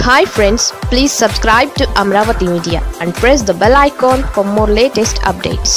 hi friends please subscribe to Amaravati media and press the bell icon for more latest updates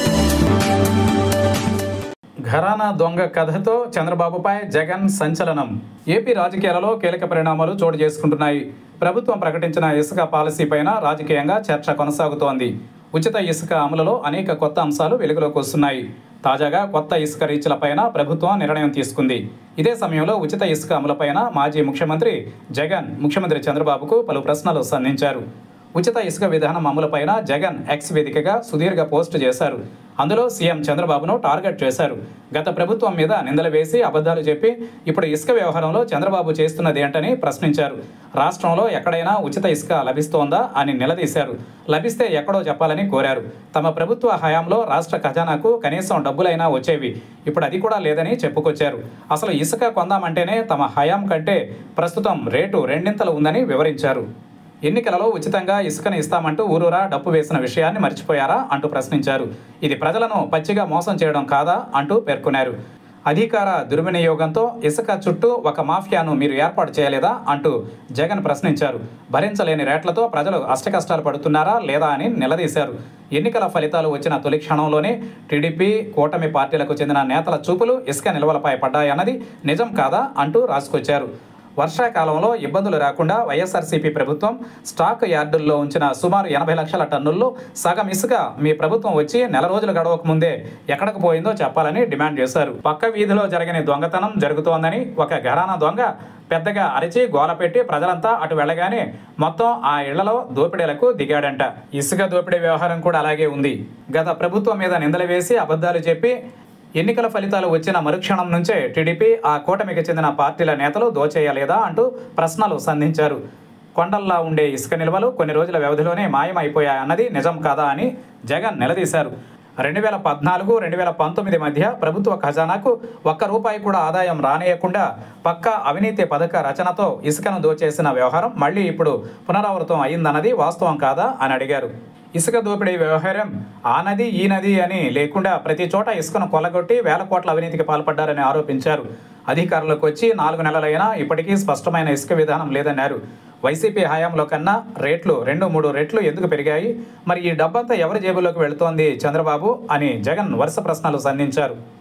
ఘరానా దొంగ కథతో చంద్రబాబుపై జగన్ సంచలనం ఏపీ రాజకీయాలలో కీలక పరిణామాలు చోటు చేసుకుంటున్నాయి ప్రభుత్వం ప్రకటించిన ఇసుక పాలసీ పైన రాజకీయంగా చర్చ కొనసాగుతోంది ఉచిత ఇసుక అమలులో అనేక కొత్త అంశాలు వెలుగులోకి వస్తున్నాయి తాజాగా కొత్త ఇసుక రీచ్లపైన ప్రభుత్వం నిర్ణయం తీసుకుంది ఇదే సమయంలో ఉచిత ఇసుక అమలుపైన మాజీ ముఖ్యమంత్రి జగన్ ముఖ్యమంత్రి చంద్రబాబుకు పలు ప్రశ్నలు సంధించారు ఉచిత ఇసుక విధానం అమలుపైన జగన్ ఎక్స్ వేదికగా సుదీర్ఘ పోస్టు చేశారు అందులో సీఎం చంద్రబాబును టార్గెట్ చేశారు గత ప్రభుత్వం మీద నిందలు వేసి అబద్ధాలు చెప్పి ఇప్పుడు ఇసుక వ్యవహారంలో చంద్రబాబు చేస్తున్నది ఏంటని ప్రశ్నించారు రాష్ట్రంలో ఎక్కడైనా ఉచిత ఇసుక లభిస్తోందా అని నిలదీశారు లభిస్తే ఎక్కడో చెప్పాలని కోరారు తమ ప్రభుత్వ హయాంలో రాష్ట్ర ఖజానాకు కనీసం డబ్బులైనా వచ్చేవి ఇప్పుడు అది కూడా లేదని చెప్పుకొచ్చారు అసలు ఇసుక కొందామంటేనే తమ హయాం కంటే ప్రస్తుతం రేటు రెండింతలు ఉందని వివరించారు ఎన్నికలలో ఉచితంగా ఇసుకను ఇస్తామంటూ ఊరూరా డప్పు వేసిన విషయాన్ని మర్చిపోయారా అంటూ ప్రశ్నించారు ఇది ప్రజలను పచ్చిగా మోసం చేయడం కాదా అంటూ పేర్కొన్నారు అధికార దుర్వినియోగంతో ఇసుక చుట్టూ ఒక మాఫియాను మీరు ఏర్పాటు చేయలేదా అంటూ జగన్ ప్రశ్నించారు భరించలేని రేట్లతో ప్రజలు అష్టకష్టాలు పడుతున్నారా లేదా అని నిలదీశారు ఎన్నికల ఫలితాలు వచ్చిన తొలి క్షణంలోనే టీడీపీ కూటమి పార్టీలకు చెందిన నేతల చూపులు ఇసుక నిల్వలపై పడ్డాయన్నది నిజం కాదా అంటూ రాసుకొచ్చారు వర్షాకాలంలో ఇబ్బందులు రాకుండా వైఎస్ఆర్సీపీ ప్రభుత్వం స్టాక్ యార్డుల్లో ఉంచిన సుమారు ఎనభై లక్షల టన్నుల్లో సగం ఇసుక మీ ప్రభుత్వం వచ్చి నెల రోజులు గడవక ముందే ఎక్కడికి పోయిందో చెప్పాలని డిమాండ్ చేశారు పక్క వీధిలో జరిగిన దొంగతనం జరుగుతోందని ఒక ఘరానా దొంగ పెద్దగా అరిచి గోల పెట్టి ప్రజలంతా అటు వెళ్ళగానే మొత్తం ఆ ఇళ్లలో దోపిడీలకు దిగాడంట ఇసుక దోపిడీ వ్యవహారం కూడా అలాగే ఉంది గత ప్రభుత్వం మీద నిందలు వేసి అబద్ధాలు చెప్పి ఎన్నికల ఫలితాలు వచ్చిన మరుక్షణం నుంచే టీడీపీ ఆ కూటమికి చెందిన పార్టీల నేతలు దోచేయలేదా అంటూ ప్రశ్నలు సంధించారు కొండల్లా ఉండే ఇసుక నిల్వలు కొన్ని రోజుల వ్యవధిలోనే మాయమైపోయాయన్నది నిజం కాదా అని జగన్ నిలదీశారు రెండు వేల పద్నాలుగు రెండు వేల పంతొమ్మిది మధ్య ప్రభుత్వ ఖజానాకు ఒక్క రూపాయి కూడా ఆదాయం రానియకుండా పక్కా అవినీతి పథక రచనతో ఇసుకను దోచేసిన వ్యవహారం మళ్ళీ ఇప్పుడు పునరావృతం అయిందన్నది వాస్తవం కాదా అని అడిగారు ఇసుక దోపిడీ వ్యవహారం ఆ నది ఈ నది అని లేకుండా ప్రతి చోట ఇసుకను కొల్లగొట్టి వేల కోట్ల అవినీతికి పాల్పడ్డారని ఆరోపించారు అధికారంలోకి వచ్చి నాలుగు నెలలైనా ఇప్పటికీ స్పష్టమైన ఇసుక విధానం లేదన్నారు వైసీపీ హయాంలో కన్నా రేట్లు రెండు మూడు రెట్లు ఎందుకు పెరిగాయి మరి ఈ డబ్బంతా ఎవరి జేబులోకి వెళుతోంది చంద్రబాబు అని జగన్ వరుస ప్రశ్నలు సంధించారు